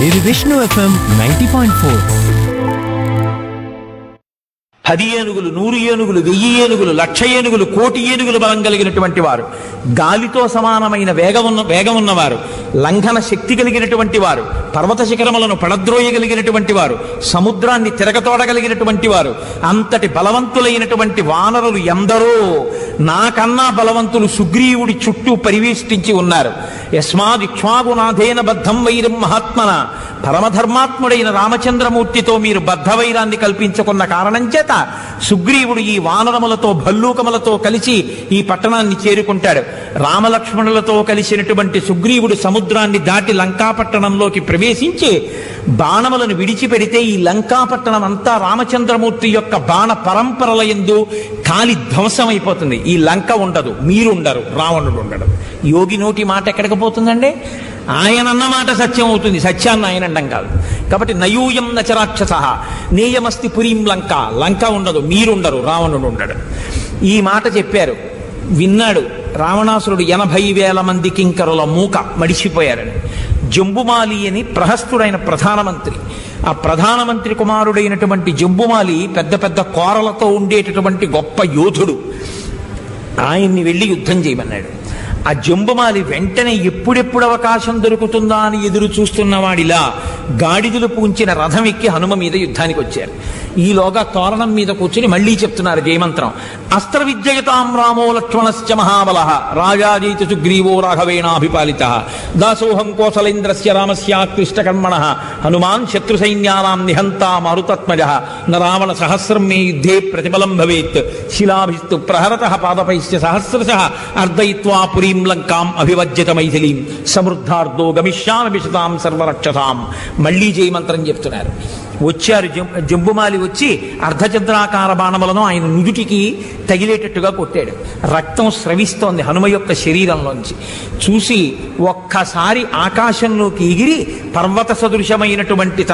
ఇది Vishnu FM ninety point four పది ఏనుగులు నూరు ఏనుగులు వెయ్యి ఏనుగులు లక్ష ఏనుగులు కోటి ఏనుగులు బలం కలిగినటువంటి వారు గాలితో సమానమైన వేగం ఉన్న వేగం ఉన్నవారు లంఘన శక్తి కలిగినటువంటి వారు పర్వత శిఖరములను పడద్రోయగలిగినటువంటి వారు సముద్రాన్ని తిరగతోడగలిగినటువంటి వారు అంతటి బలవంతులైనటువంటి వానరులు ఎందరో నాకన్నా బలవంతులు సుగ్రీవుడి చుట్టూ పరివేష్టించి ఉన్నారు యస్మాదిక్ష్వాగునాథేన బద్ధం వైరం మహాత్మన పరమధర్మాత్ముడైన రామచంద్రమూర్తితో మీరు బద్ధవైరాన్ని కల్పించుకున్న కారణం చేత సుగ్రీవుడు ఈ వానరములతో భల్లూకములతో కలిసి ఈ పట్టణాన్ని చేరుకుంటాడు రామలక్ష్మణులతో కలిసినటువంటి సుగ్రీవుడు సముద్రాన్ని దాటి లంకాపట్టణంలోకి ప్రవేశించి బాణములను విడిచిపెడితే ఈ లంకాపట్టణం అంతా రామచంద్రమూర్తి యొక్క బాణ పరంపరల ఎందు కాలి ధ్వంసమైపోతుంది ఈ లంక ఉండదు మీరుండరు రావణుడు ఉండడు యోగి నోటి మాట ఎక్కడికి పోతుందండి ఆయన అన్న మాట సత్యం అవుతుంది సత్యాన్ని ఆయన అండం కాదు కాబట్టి నయూయం నచరాక్షస నేయమస్తి పురీం లంక లంక ఉండదు మీరుండరు రావణుడు ఉండడు ఈ మాట చెప్పారు విన్నాడు రావణాసురుడు ఎనభై వేల మంది కింకరుల మూక మడిచిపోయారని జంబుమాలి అని ప్రహస్తుడైన ప్రధానమంత్రి ఆ ప్రధానమంత్రి కుమారుడైనటువంటి జంబుమాలి పెద్ద పెద్ద కోరలతో ఉండేటటువంటి గొప్ప యోధుడు ఆయన్ని వెళ్ళి యుద్ధం చేయమన్నాడు ఆ జంబుమాలి వెంటనే ఎప్పుడెప్పుడు అవకాశం దొరుకుతుందా అని ఎదురు చూస్తున్న వాడిలా గాడిదలు పూంచిన రథం ఎక్కి హనుమ మీద యుద్ధానికి వచ్చారు ఈలోగా తోరణం మీద కూర్చుని మళ్ళీ చెప్తున్నారు జయమంత్రం అస్త్ర విద్యయతాం రామో లక్ష్మణశ్చ మహాబల రాజాజీత సుగ్రీవో రాఘవేణాభిపాలిత దాసోహం కోసలేంద్రస్య రామస్య క్లిష్టకర్మణ హనుమాన్ శత్రు సైన్యానాం నిహంతా మారుతత్మజ న రావణ సహస్రం మే యుద్ధే ప్రతిబలం భవేత్ శిలాభిస్తు ప్రహరత పాదపైశ్చ సహస్రశ అర్ధయిత్వా పురీం లంకాం అభివజ్యత మైథిలీం సమృద్ధార్థో గమిష్యామి విశతాం సర్వరక్షతాం మళ్ళీ జయమంత్రం చెప్తున్నారు వచ్చారు జం జంబుమాలి వచ్చి అర్ధచంద్రాకార బాణములను ఆయన నుదుటికి తగిలేటట్టుగా కొట్టాడు రక్తం స్రవిస్తోంది హనుమ యొక్క శరీరంలోంచి చూసి ఒక్కసారి ఆకాశంలోకి ఎగిరి పర్వత సదృశమైనటువంటి